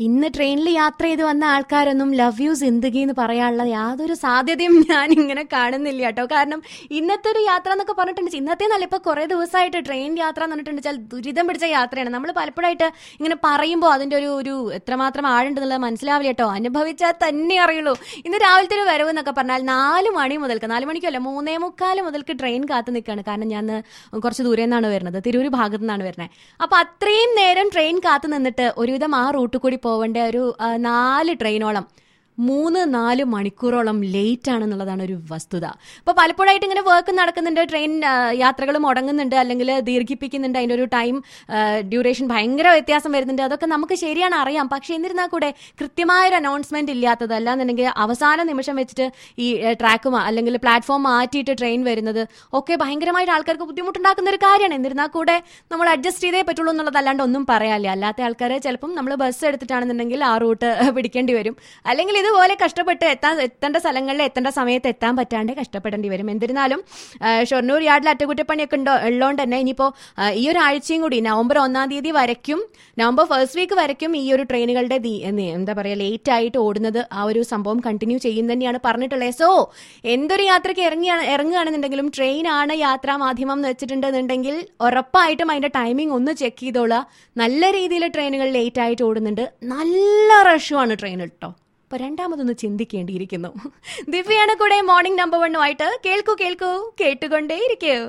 ഇന്ന് ട്രെയിനിൽ യാത്ര ചെയ്ത് വന്ന ആൾക്കാരൊന്നും ലവ് യു സിന്ദഗി എന്ന് പറയാനുള്ള യാതൊരു സാധ്യതയും ഞാൻ ഇങ്ങനെ കാണുന്നില്ല കേട്ടോ കാരണം ഇന്നത്തെ ഒരു യാത്ര എന്നൊക്കെ പറഞ്ഞിട്ടുണ്ട് ഇന്നത്തെ നല്ല ഇപ്പൊ കുറെ ദിവസമായിട്ട് ട്രെയിൻ യാത്ര എന്ന് പറഞ്ഞിട്ടുണ്ട് വെച്ചാൽ ദുരിതം പിടിച്ച യാത്രയാണ് നമ്മൾ പലപ്പോഴായിട്ട് ഇങ്ങനെ പറയുമ്പോൾ അതിന്റെ ഒരു ഒരു എത്രമാത്രം ആഴുണ്ടെന്നുള്ളത് മനസ്സിലാവില്ല കേട്ടോ അനുഭവിച്ചാൽ തന്നെ അറിയുള്ളൂ ഇന്ന് രാവിലത്തെ ഒരു വരവ് എന്നൊക്കെ പറഞ്ഞാൽ നാല് മണി മുതൽക്ക് നാല് മണിക്കല്ല മൂന്നേ മുക്കാല് മുതൽക്ക് ട്രെയിൻ കാത്തു നിൽക്കുകയാണ് കാരണം ഞാൻ കുറച്ച് ദൂരെ നിന്നാണ് വരുന്നത് തിരൂർ ഭാഗത്തു നിന്നാണ് വരുന്നത് അപ്പൊ അത്രയും നേരം ട്രെയിൻ കാത്തു നിന്നിട്ട് ഒരുവിധം ആ റൂട്ടിൽ കൂടി പോവേണ്ട ഒരു ആ, നാല് ട്രെയിനോളം മൂന്ന് നാല് മണിക്കൂറോളം ലേറ്റ് ആണെന്നുള്ളതാണ് ഒരു വസ്തുത അപ്പോൾ പലപ്പോഴായിട്ട് ഇങ്ങനെ വർക്ക് നടക്കുന്നുണ്ട് ട്രെയിൻ യാത്രകൾ മുടങ്ങുന്നുണ്ട് അല്ലെങ്കിൽ ദീർഘിപ്പിക്കുന്നുണ്ട് അതിൻ്റെ ഒരു ടൈം ഡ്യൂറേഷൻ ഭയങ്കര വ്യത്യാസം വരുന്നുണ്ട് അതൊക്കെ നമുക്ക് ശരിയാണ് അറിയാം പക്ഷേ എന്നിരുന്നാൽ കൂടെ കൃത്യമായ ഒരു അനൗൺസ്മെന്റ് ഇല്ലാത്തത് അല്ലാന്നുണ്ടെങ്കിൽ അവസാന നിമിഷം വെച്ചിട്ട് ഈ ട്രാക്ക് അല്ലെങ്കിൽ പ്ലാറ്റ്ഫോം മാറ്റിയിട്ട് ട്രെയിൻ വരുന്നത് ഒക്കെ ഭയങ്കരമായിട്ട് ആൾക്കാർക്ക് ബുദ്ധിമുട്ടുണ്ടാക്കുന്ന ഒരു കാര്യമാണ് എന്നിരുന്നാൽ കൂടെ നമ്മൾ അഡ്ജസ്റ്റ് ചെയ്തേ പറ്റുള്ളൂ എന്നുള്ളത് അല്ലാണ്ട് ഒന്നും പറയാനില്ല അല്ലാത്ത ആൾക്കാരെ ചിലപ്പം നമ്മൾ ബസ് എടുത്തിട്ടാണെന്നുണ്ടെങ്കിൽ ആ റൂട്ട് പിടിക്കേണ്ടി വരും അല്ലെങ്കിൽ ഇതുപോലെ കഷ്ടപ്പെട്ട് എത്താൻ എത്തേണ്ട സ്ഥലങ്ങളിൽ എത്തേണ്ട സമയത്ത് എത്താൻ പറ്റാണ്ട് കഷ്ടപ്പെടേണ്ടി വരും എന്നിരുന്നാലും ആ, ഷൊർണൂർ യാർഡിൽ അറ്റകുറ്റപ്പണിയൊക്കെ ഉണ്ടോ ഉള്ളതുകൊണ്ട് തന്നെ ഇനിയിപ്പോൾ ഈ ഒരു ആഴ്ചയും കൂടി നവംബർ ഒന്നാം തീയതി വരയ്ക്കും നവംബർ ഫസ്റ്റ് വീക്ക് വരയ്ക്കും ഈ ഒരു ട്രെയിനുകളുടെ ദി- എന്ത് എന്താ പറയുക ലേറ്റ് ആയിട്ട് ഓടുന്നത് ആ ഒരു സംഭവം കണ്ടിന്യൂ ചെയ്യും തന്നെയാണ് പറഞ്ഞിട്ടുള്ളത് സോ എന്തൊരു യാത്രയ്ക്ക് ഇറങ്ങിയാണ് ഇറങ്ങുകയാണെന്നുണ്ടെങ്കിലും ട്രെയിൻ ആണ് യാത്രാ മാധ്യമം എന്ന് വെച്ചിട്ടുണ്ടെന്നുണ്ടെങ്കിൽ ഉറപ്പായിട്ടും അതിന്റെ ടൈമിംഗ് ഒന്ന് ചെക്ക് ചെയ്തോളാം നല്ല രീതിയിൽ ട്രെയിനുകൾ ലേറ്റ് ആയിട്ട് ഓടുന്നുണ്ട് നല്ല റഷുമാണ് ട്രെയിൻ കേട്ടോ അപ്പൊ രണ്ടാമതൊന്ന് ചിന്തിക്കേണ്ടിയിരിക്കുന്നു ദിവ്യയാണ് കൂടെ മോർണിംഗ് നമ്പർ വണ്ണുമായിട്ട് കേൾക്കൂ കേൾക്കൂ കേട്ടുകൊണ്ടേയിരിക്കൂ